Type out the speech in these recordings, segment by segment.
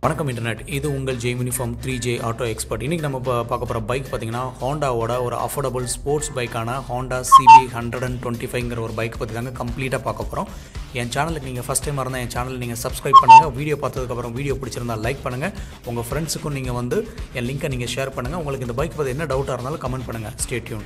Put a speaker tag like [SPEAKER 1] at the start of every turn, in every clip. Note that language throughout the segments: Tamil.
[SPEAKER 1] வணக்கம் இன்டர்நெட் இது உங்கள் J uniform three J auto expert இன்றைக்கி நம்ம இப்போ பார்க்க போகிற பைக் பார்த்தீங்கன்னா ஹோண்டாவோட ஒரு அஃபோர்டபுள் ஸ்போர்ட்ஸ் பைக்கான Honda CB hundred and twenty ஃபைவ்ங்கிற ஒரு பைக் பற்றி தாங்க கம்ப்ளீட்டாக பார்க்க போகிறோம் என் சேனலுக்கு நீங்கள் ஃபஸ்ட் டைம் இருந்தால் என் சேனல் நீங்கள் சப்ஸ்கிரைப் பண்ணுங்கள் வீடியோ பார்த்ததுக்கப்புறம் வீடியோ பிடிச்சிருந்தா லைக் பண்ணுங்கள் உங்கள் ஃப்ரெண்ட்ஸுக்கும் நீங்கள் வந்து என் லிங்க்கை நீங்கள் ஷேர் பண்ணுங்கள் உங்களுக்கு இந்த பைக் பற்றி என்ன டவுட்டாக இருந்தாலும் கமெண்ட் பண்ணுங்கள் ஸ்டேட்யூன்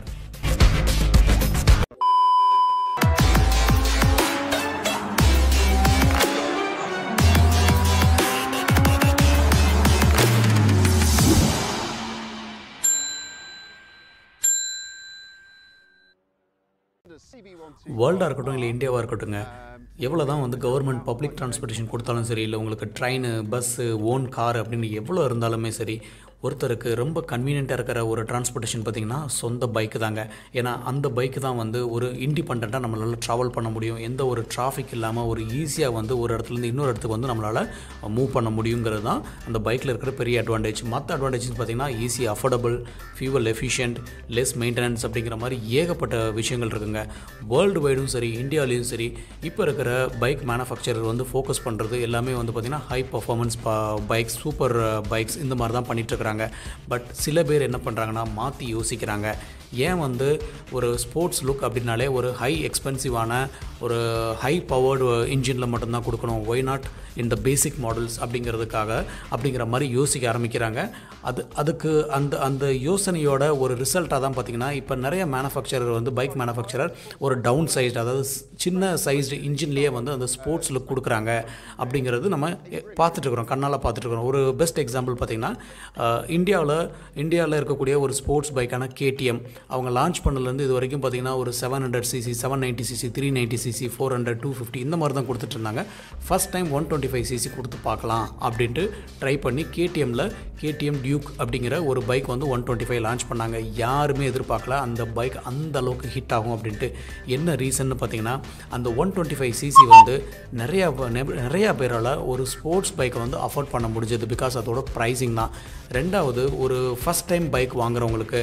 [SPEAKER 1] வேர்ல்டாக இருக்கட்டும் இல்லை இந்தியாவாக இருக்கட்டுங்க எவ்வளோ தான் வந்து கவர்மெண்ட் பப்ளிக் டிரான்ஸ்போர்ட்டேஷன் கொடுத்தாலும் சரி இல்லை உங்களுக்கு ட்ரெயின் பஸ்ஸு ஓன் கார் அப்படின்னு எவ்வளோ இருந்தாலுமே சரி ஒருத்தருக்கு ரொம்ப கன்வீனியண்ட்டாக இருக்கிற ஒரு டிரான்ஸ்போர்ட்டேஷன் பார்த்திங்கன்னா சொந்த பைக்கு தாங்க ஏன்னா அந்த பைக்கு தான் வந்து ஒரு இண்டிபெண்ட்டாக நம்மளால் ட்ராவல் பண்ண முடியும் எந்த ஒரு டிராஃபிக் இல்லாமல் ஒரு ஈஸியாக வந்து ஒரு இடத்துலேருந்து இன்னொரு இடத்துக்கு வந்து நம்மளால் மூவ் பண்ண முடியுங்கிறது தான் அந்த பைக்கில் இருக்கிற பெரிய அட்வான்டேஜ் மற்ற அட்வான்டேஜ் பார்த்திங்கன்னா easy affordable fuel efficient less maintenance அப்படிங்கிற மாதிரி ஏகப்பட்ட விஷயங்கள் இருக்குங்க வேர்ல்டு வைடும் சரி இந்தியாவிலையும் சரி இப்போ இருக்கிற பைக் மேனுஃபேக்சரர் வந்து ஃபோக்கஸ் பண்ணுறது எல்லாமே வந்து பார்த்திங்கன்னா high performance bikes super bikes இந்த மாதிரி தான் பண்ணிகிட்டு இருக்கிறாங்க பட் சில பேர் என்ன பண்ணுறாங்கன்னா மாற்றி யோசிக்கிறாங்க ஏன் வந்து ஒரு ஸ்போர்ட்ஸ் லுக் அப்படின்னாலே ஒரு ஹை எக்ஸ்பென்சிவான ஒரு ஹை பவர்டு இன்ஜினில் மட்டும்தான் கொடுக்கணும் ஒய் நாட் இந்த பேசிக் மாடல்ஸ் அப்படிங்கிறதுக்காக அப்படிங்கிற மாதிரி யோசிக்க ஆரம்பிக்கிறாங்க அது அதுக்கு அந்த அந்த யோசனையோட ஒரு ரிசல்ட்டாக தான் பார்த்திங்கன்னா இப்போ நிறைய மேனுஃபேக்சரர் வந்து பைக் மேனுஃபேக்சரர் ஒரு டவுன் சைஸ்டு அதாவது சின்ன சைஸ்டு இன்ஜின்லேயே வந்து அந்த ஸ்போர்ட்ஸ் லுக் கொடுக்குறாங்க அப்படிங்கிறது நம்ம பார்த்துட்ருக்குறோம் கண்ணால் பார்த்துட்ருக்குறோம் ஒரு பெஸ்ட் எக்ஸாம்பிள் பார்த்திங்கன்னா இந்தியாவில் இந்தியாவில் இருக்கக்கூடிய ஒரு ஸ்போர்ட்ஸ் பைக்கான கேடிஎம் அவங்க லான்ச் பண்ணலேருந்து இது வரைக்கும் பார்த்திங்கன்னா ஒரு seven hundred CC seven ninety CC three ninety CC four hundred two fifty இந்த மாதிரி தான் கொடுத்துட்டு இருந்தாங்க first time one twenty five CC கொடுத்து பார்க்கலாம் அப்படின்ட்டு ட்ரை பண்ணி கேடிஎம்மில் கேடிஎம் டியூக் அப்படிங்கிற ஒரு பைக் வந்து ஒன் டுவெண்ட்டி ஃபைவ் லான்ச் பண்ணாங்க யாருமே எதிர்பார்க்கல அந்த பைக் அந்த அளவுக்கு ஹிட் ஆகும் அப்படின்ட்டு என்ன ரீசன்னு பார்த்தீங்கன்னா அந்த ஒன் டுவெண்ட்டி ஃபைவ் சிசி வந்து நிறையா நிறையா பேரால் ஒரு ஸ்போர்ட்ஸ் பைக்கை வந்து அஃபோர்ட் பண்ண முடிஞ்சது பிகாஸ் அதோட ப்ரைஸிங் தான் ரெண்டாவது ஒரு ஃபஸ்ட் டைம் பைக் வாங்குறவங்களுக்கு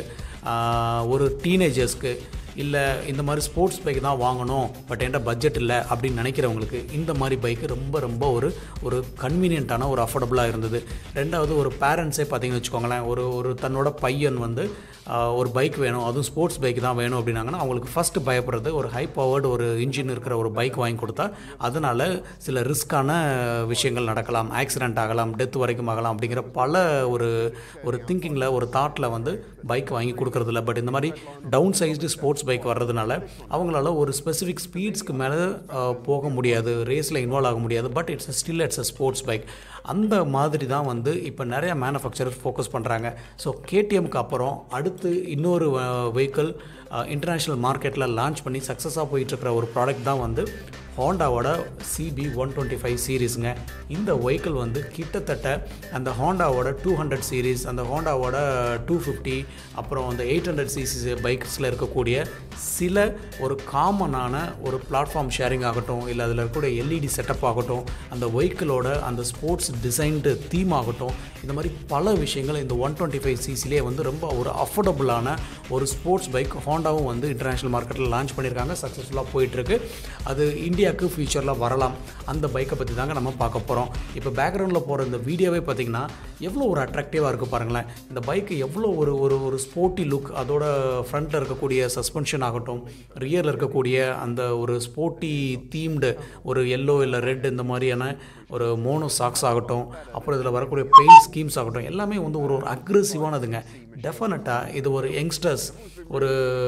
[SPEAKER 1] ஒரு டீனேஜர்ஸ்க்கு இல்லை இந்த மாதிரி ஸ்போர்ட்ஸ் பைக் தான் வாங்கணும் பட் என்கிட்ட பட்ஜெட் இல்லை அப்படின்னு நினைக்கிறவங்களுக்கு இந்த மாதிரி பைக்கு ரொம்ப ரொம்ப ஒரு ஒரு கன்வீனியண்ட்டான ஒரு அஃபோர்டபுளாக இருந்தது ரெண்டாவது ஒரு பேரண்ட்ஸே பார்த்தீங்கன்னு வச்சுக்கோங்களேன் ஒரு ஒரு தன்னோட பையன் வந்து ஒரு பைக் வேணும் அதுவும் ஸ்போர்ட்ஸ் பைக் தான் வேணும் அப்படின்னாங்கன்னா அவங்களுக்கு ஃபஸ்ட்டு பயப்படுறது ஒரு ஹை பவர்டு ஒரு இன்ஜின் இருக்கிற ஒரு பைக் வாங்கி கொடுத்தா அதனால் சில ரிஸ்க்கான விஷயங்கள் நடக்கலாம் ஆக்சிடென்ட் ஆகலாம் டெத் வரைக்கும் ஆகலாம் அப்படிங்கிற பல ஒரு ஒரு திங்கிங்கில் ஒரு தாட்டில் வந்து பைக் வாங்கி கொடுக்குறதில்ல பட் இந்த மாதிரி டவுன் சைஸ்டு ஸ்போர்ட்ஸ் பைக் வர்றதுனால அவங்களால ஒரு ஸ்பெசிஃபிக் ஸ்பீட்ஸ்க்கு மேலே போக முடியாது ரேஸில் இன்வால்வ் ஆக முடியாது but it's still it's a sports bike அந்த மாதிரி தான் வந்து இப்போ நிறைய மேனுஃபேக்சரர் ஃபோக்கஸ் பண்ணுறாங்க ஸோ கேடிஎம்க்கு அப்புறம் அடுத்து இன்னொரு வெஹிக்கிள் இன்டர்நேஷ்னல் மார்க்கெட்டில் லான்ச் பண்ணி சக்ஸஸாக போயிட்டுருக்கிற ஒரு ப்ராடக்ட் தான் வந்து ஹோண்டாவோட சிபி ஒன் டுவெண்ட்டி ஃபைவ் சீரீஸுங்க இந்த வெஹிக்கிள் வந்து கிட்டத்தட்ட அந்த ஹோண்டாவோட டூ ஹண்ட்ரட் சீரீஸ் அந்த ஹோண்டாவோட டூ ஃபிஃப்டி அப்புறம் அந்த எயிட் ஹண்ட்ரட் சிசி பைக்ஸில் இருக்கக்கூடிய சில ஒரு காமனான ஒரு பிளாட்ஃபார்ம் ஷேரிங் ஆகட்டும் இல்லை அதில் இருக்கக்கூடிய எல்இடி செட்டப் ஆகட்டும் அந்த வெஹிக்கிளோட அந்த ஸ்போர்ட்ஸ் டிசைன்டு தீம் ஆகட்டும் இந்த மாதிரி பல விஷயங்கள் இந்த ஒன் டுவெண்ட்டி ஃபைவ் சிசிலே வந்து ரொம்ப ஒரு அஃபோர்டபுளான ஒரு ஸ்போர்ட்ஸ் பைக் ஹோண்டாவும் வந்து இன்டர்நேஷ்னல் மார்க்கெட்டில் லான்ச் பண்ணியிருக்காங்க சக்ஸஸ்ஃபுல்லாக போயிட்டுருக்கு அது இந்தியாவுக்கு ஃபியூச்சரில் வரலாம் அந்த பைக்கை பற்றி தாங்க நம்ம பார்க்க போகிறோம் இப்போ பேக்ரவுண்டில் போகிற இந்த வீடியோவே பார்த்திங்கன்னா எவ்வளோ ஒரு அட்ராக்டிவாக இருக்குது பாருங்களேன் இந்த பைக்கு எவ்வளோ ஒரு ஒரு ஒரு ஸ்போர்ட்டி லுக் அதோட ஃப்ரண்ட்டில் இருக்கக்கூடிய சஸ்பென்ஷன் ஆகட்டும் ரியரில் இருக்கக்கூடிய அந்த ஒரு ஸ்போர்ட்டி தீம்டு ஒரு எல்லோ இல்லை ரெட் இந்த மாதிரியான ஒரு மோனோ சாக்ஸ் ஆகட்டும் அப்புறம் இதில் வரக்கூடிய பெயிண்ட் ஸ்கீம்ஸ் ஆகட்டும் எல்லாமே வந்து ஒரு ஒரு அக்ரெசிவானதுங்க டெஃபினட்டாக இது ஒரு யங்ஸ்டர்ஸ் ஒரு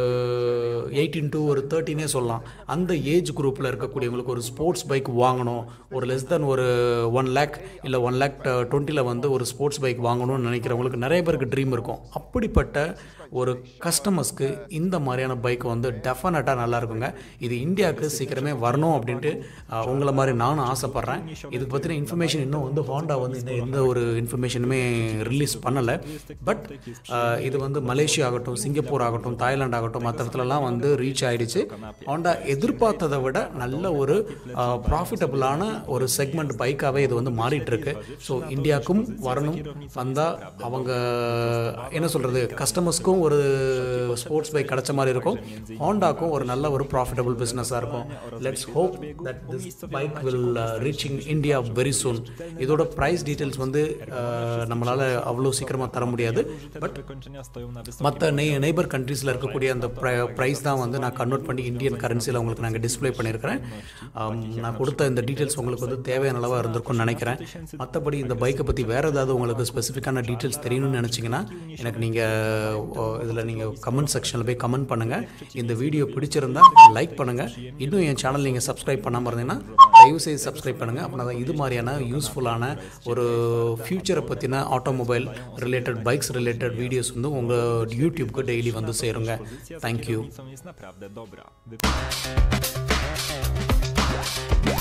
[SPEAKER 1] எயிட்டீன் டு ஒரு தேர்ட்டினே சொல்லலாம் அந்த ஏஜ் குரூப்பில் இருக்கக்கூடியவங்களுக்கு ஒரு ஸ்போர்ட்ஸ் பைக் வாங்கணும் ஒரு லெஸ் தென் ஒரு ஒன் லேக் இல்லை ஒன் லேக் டுவெண்ட்டியில் வந்து ஒரு ஸ்போர்ட்ஸ் பைக் வாங்கணும்னு நினைக்கிறவங்களுக்கு நிறைய பேருக்கு ட்ரீம் இருக்கும் அப்படிப்பட்ட ஒரு கஸ்டமர்ஸ்க்கு இந்த மாதிரியான பைக் வந்து டெஃபினட்டாக நல்லா இருக்குங்க இது இந்தியாவுக்கு சீக்கிரமே வரணும் அப்படின்ட்டு உங்களை மாதிரி நானும் ஆசைப்பட்றேன் இதுக்கு பற்றின இன்ஃபர்மேஷன் இன்னும் வந்து ஹோண்டா வந்து இந்த எந்த ஒரு இன்ஃபர்மேஷனுமே ரிலீஸ் பண்ணலை பட் அஹ், இது வந்து மலேசியா ஆகட்டும் சிங்கப்பூர் ஆகட்டும் தாய்லாந்து ஆகட்டும் மற்ற இடத்துலலாம் வந்து ரீச் ஆயிடுச்சு ஹோண்டா எதிர்பார்த்ததை விட நல்ல ஒரு ப்ராஃபிட்டபுளான ஒரு செக்மெண்ட் பைக்காகவே இது வந்து மாறிட்டு இருக்கு ஸோ இந்தியாவுக்கும் வரணும் வந்தால் அவங்க என்ன சொல்கிறது கஸ்டமர்ஸ்க்கும் ஒரு ஸ்போர்ட்ஸ் பைக் கிடைச்ச மாதிரி இருக்கும் ஹோண்டாக்கும் ஒரு நல்ல ஒரு ப்ராஃபிட்டபுள் பிஸ்னஸாக இருக்கும் let's hope that this bike will reaching India very soon இதோட ப்ரைஸ் டீட்டெயில்ஸ் வந்து நம்மளால் அவ்வளோ சீக்கிரமாக தர முடியாது but
[SPEAKER 2] wykończenia stoją na wysokim
[SPEAKER 1] மற்ற நெய் நெய்பர் கண்ட்ரீஸில் இருக்கக்கூடிய அந்த ப்ரைஸ் தான் வந்து நான் கன்வெர்ட் பண்ணி இந்தியன் கரன்சியில் உங்களுக்கு நாங்கள் டிஸ்ப்ளே பண்ணியிருக்கிறேன் ஆம், நான் கொடுத்த இந்த டீட்டெயில்ஸ் உங்களுக்கு வந்து தேவையான அளவாக இருந்திருக்கும்னு நினைக்கிறேன் மற்றபடி இந்த பைக்கை பற்றி வேறு ஏதாவது உங்களுக்கு ஸ்பெசிஃபிக்கான டீட்டெயில்ஸ் தெரியணும்னு நினச்சிங்கன்னா எனக்கு நீங்கள் இதில் நீங்கள் கமெண்ட் செக்ஷனில் போய் கமெண்ட் பண்ணுங்கள் இந்த வீடியோ பிடிச்சிருந்தா லைக் பண்ணுங்கள் இன்னும் என் சேனல் நீங்கள் சப்ஸ்கிரைப் பண்ணாமல் இருந்தீங்கன்னா தயவுசெய்து சப்ஸ்கிரைப் பண்ணுங்கள் அப்படின்னா தான் இது மாதிரியான யூஸ்ஃபுல்லான ஒரு ஃப்யூச்சரை பற்றின automobile related bikes related videos வந்து உங்கள் யூடியூப்க்கு டெய்லி வந்து சேருங்க thank you
[SPEAKER 2] są jest naprawdę dobra. Wy...